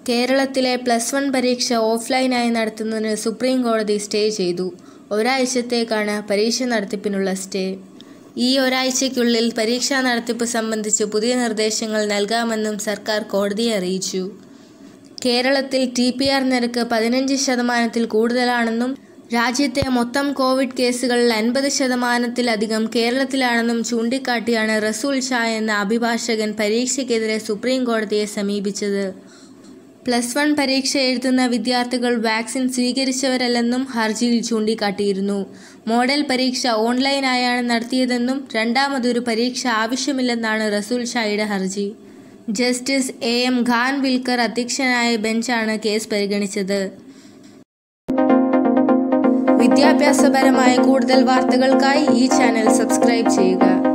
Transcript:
കേരളത്തിലെ plus one പരീക്ഷ ഓഫ്ലൈനായി നടത്തുന്നതിന് സുപ്രീം കോടതി സ്റ്റേ ചെയ്തു ഒരാഴ്ചത്തേക്കാണ് പരീക്ഷ നടത്തിപ്പിനുള്ള സ്റ്റേ ഈ ഒരാഴ്ചയ്ക്കുള്ളിൽ പരീക്ഷാ നടത്തിപ്പ് സംബന്ധിച്ച് പുതിയ നിർദ്ദേശങ്ങൾ നൽകാമെന്നും സർക്കാർ കോടതിയെ അറിയിച്ചു കേരളത്തിൽ ടി പി ആർ നിരക്ക് പതിനഞ്ച് ശതമാനത്തിൽ കൂടുതലാണെന്നും രാജ്യത്തെ മൊത്തം കോവിഡ് കേസുകളിൽ അൻപത് ശതമാനത്തിലധികം കേരളത്തിലാണെന്നും ചൂണ്ടിക്കാട്ടിയാണ് റസൂൽ ഷാ എന്ന അഭിഭാഷകൻ പരീക്ഷയ്ക്കെതിരെ സുപ്രീം കോടതിയെ സമീപിച്ചത് പ്ലസ് വൺ പരീക്ഷ എഴുതുന്ന വിദ്യാർത്ഥികൾ വാക്സിൻ സ്വീകരിച്ചവരല്ലെന്നും ഹർജിയിൽ ചൂണ്ടിക്കാട്ടിയിരുന്നു മോഡൽ പരീക്ഷ ഓൺലൈനായാണ് നടത്തിയതെന്നും രണ്ടാമതൊരു പരീക്ഷ ആവശ്യമില്ലെന്നാണ് റസൂൽ ഷായുടെ ഹർജി justice A M Khanwilkar അധ്യക്ഷനായ ബെഞ്ചാണ് കേസ് പരിഗണിച്ചത് വിദ്യാഭ്യാസപരമായ കൂടുതൽ വാർത്തകൾക്കായി ഈ ചാനൽ സബ്സ്ക്രൈബ് ചെയ്യുക